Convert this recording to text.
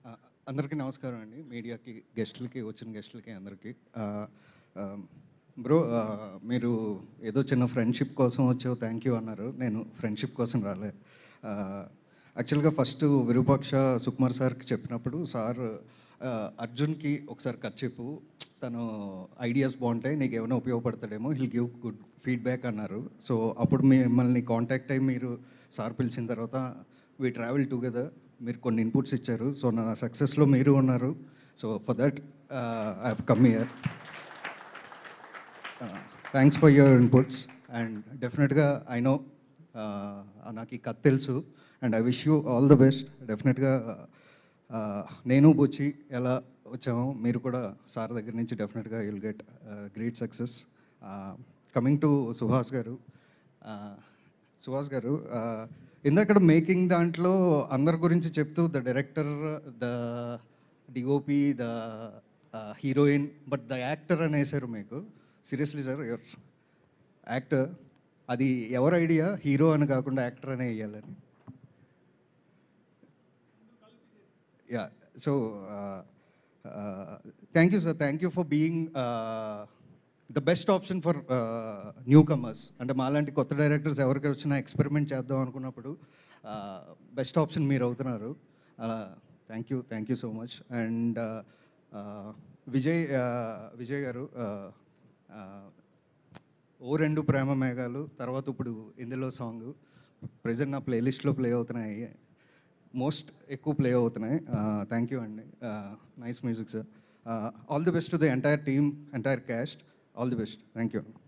ఆ, అందరికీ నమస్కారం అండి మీడియాకి గెస్టులకి వచ్చిన గెస్టులకి అందరికీ బ్రో మీరు ఏదో చిన్న ఫ్రెండ్షిప్ కోసం వచ్చావు థ్యాంక్ యూ అన్నారు నేను ఫ్రెండ్షిప్ కోసం రాలే యాక్చువల్గా ఫస్ట్ విరూపాక్ష సుకుమార్ సార్కి చెప్పినప్పుడు సార్ ఆ, అర్జున్కి ఒకసారి కట్ చెప్పు తను ఐడియాస్ బాగుంటాయి నీకు ఏమైనా ఉపయోగపడతాడేమో హిల్ గివ్ గుడ్ ఫీడ్బ్యాక్ అన్నారు సో అప్పుడు మిమ్మల్ని కాంటాక్ట్ అయ్యి మీరు సార్ పిలిచిన తర్వాత వీ ట్రావెల్ టుగెదర్ మీరు కొన్ని ఇన్పుట్స్ ఇచ్చారు సో నా సక్సెస్లో మీరు ఉన్నారు so for that I have come here thanks for your inputs and డెఫినెట్గా ఐ నో నాకు ఈ కథ తెలుసు and I wish you all the best డెఫినెట్గా నేను బుచ్చి ఎలా వచ్చామో మీరు కూడా సార్ దగ్గర నుంచి డెఫినెట్గా you'll get great success coming to Suhas గారు uh, సుహాస్ గారు uh, ఇందాక మేకింగ్ దాంట్లో అందరి గురించి చెప్తూ the director the DOP the heroine but the actor అనేసారు మీకు సీరియస్లీ సార్ యువర్ యాక్టర్ అది ఎవరి ఐడియా హీరో అని కాకుండా యాక్టర్ అనే వేయాలని yeah so thank you sir thank you for being the best option for newcomers అంటే మాలాంటి కొత్త డైరెక్టర్స్ ఎవరికి వచ్చినా ఎక్స్పెరిమెంట్ చేద్దాం అనుకున్నప్పుడు బెస్ట్ ఆప్షన్ మీరు అవుతున్నారు అలా thank you thank you so much and Vijay uh, Vijay గారు uh, uh, ఓ రెండు ప్రేమ మేఘాలు తర్వాత ఇప్పుడు ఇందులో సాంగ్ ప్రజెంట్ నా ప్లేలిస్ట్లో ప్లే అవుతున్నాయి మోస్ట్ ఎక్కువ ప్లే అవుతున్నాయి థ్యాంక్ యూ అండి nice music sir all the best to the entire team entire cast all the best thank you